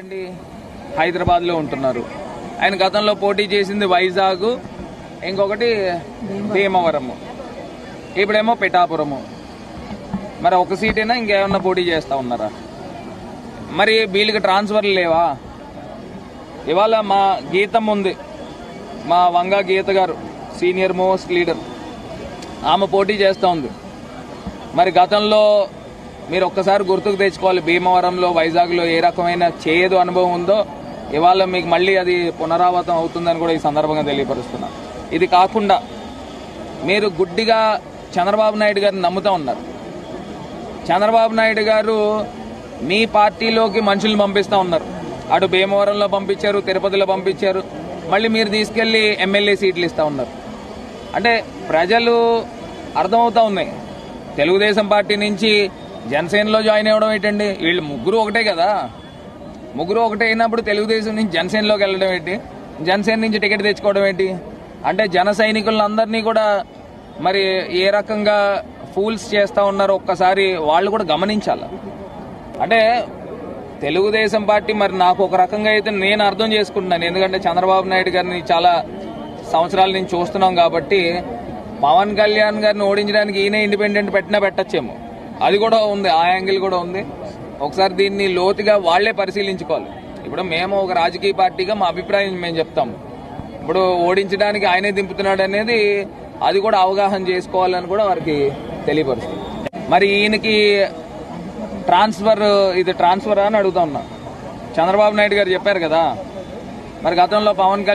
ఏంటి హైదరాబాద్లో ఉంటున్నారు ఆయన గతంలో పోటీ చేసింది వైజాగ్ ఇంకొకటి భీమవరము ఇప్పుడేమో పిఠాపురము మరి ఒక సీటైనా ఇంకేమన్నా పోటీ చేస్తా ఉన్నారా మరి వీళ్ళకి ట్రాన్స్ఫర్లు లేవా ఇవాళ మా గీతం ఉంది మా వంగ గీత గారు సీనియర్ మోస్ట్ లీడర్ ఆమె పోటీ చేస్తూ ఉంది మరి గతంలో మీరు ఒక్కసారి గుర్తుకు తెచ్చుకోవాలి భీమవరంలో వైజాగ్లో ఏ రకమైన చేయదు అనుభవం ఉందో ఇవాళ మీకు మళ్ళీ అది పునరావృతం అవుతుందని కూడా ఈ సందర్భంగా తెలియపరుస్తున్నా ఇది కాకుండా మీరు గుడ్డిగా చంద్రబాబు నాయుడు గారిని నమ్ముతూ ఉన్నారు చంద్రబాబు నాయుడు గారు మీ పార్టీలోకి మనుషుల్ని పంపిస్తా ఉన్నారు అటు భీమవరంలో పంపించారు తిరుపతిలో పంపించారు మళ్ళీ మీరు తీసుకెళ్లి ఎమ్మెల్యే సీట్లు ఇస్తా ఉన్నారు అంటే ప్రజలు అర్థమవుతా ఉన్నాయి తెలుగుదేశం పార్టీ నుంచి జనసేనలో జాయిన్ అవ్వడం ఏంటండి వీళ్ళు ముగ్గురు ఒకటే కదా ముగ్గురు ఒకటే అయినప్పుడు తెలుగుదేశం నుంచి జనసేనలోకి వెళ్ళడం ఏంటి జనసేన నుంచి టికెట్ తెచ్చుకోవడం ఏంటి అంటే జన సైనికులందరినీ కూడా మరి ఏ రకంగా ఫూల్స్ చేస్తా ఉన్నారో ఒక్కసారి వాళ్ళు కూడా గమనించాలి అంటే తెలుగుదేశం పార్టీ మరి నాకు ఒక రకంగా అయితే నేను అర్థం చేసుకుంటున్నాను ఎందుకంటే చంద్రబాబు నాయుడు గారిని చాలా సంవత్సరాల నుంచి చూస్తున్నాం కాబట్టి పవన్ కళ్యాణ్ గారిని ఓడించడానికి ఈయన ఇండిపెండెంట్ పెట్టినా పెట్టచ్చేమో అది కూడా ఉంది ఆ యాంగిల్ కూడా ఉంది ఒకసారి దీన్ని లోతుగా వాళ్లే పరిశీలించుకోవాలి ఇప్పుడు మేము ఒక రాజకీయ పార్టీగా మా అభిప్రాయం మేము చెప్తాము ఇప్పుడు ఓడించడానికి ఆయనే దింపుతున్నాడు అనేది అది కూడా అవగాహన చేసుకోవాలని కూడా వారికి తెలియపరుస్తుంది మరి ఈయనకి ట్రాన్స్ఫర్ ఇది ట్రాన్స్ఫర్ అని అడుగుతా ఉన్నా చంద్రబాబు నాయుడు గారు చెప్పారు కదా మరి గతంలో పవన్ కళ్యాణ్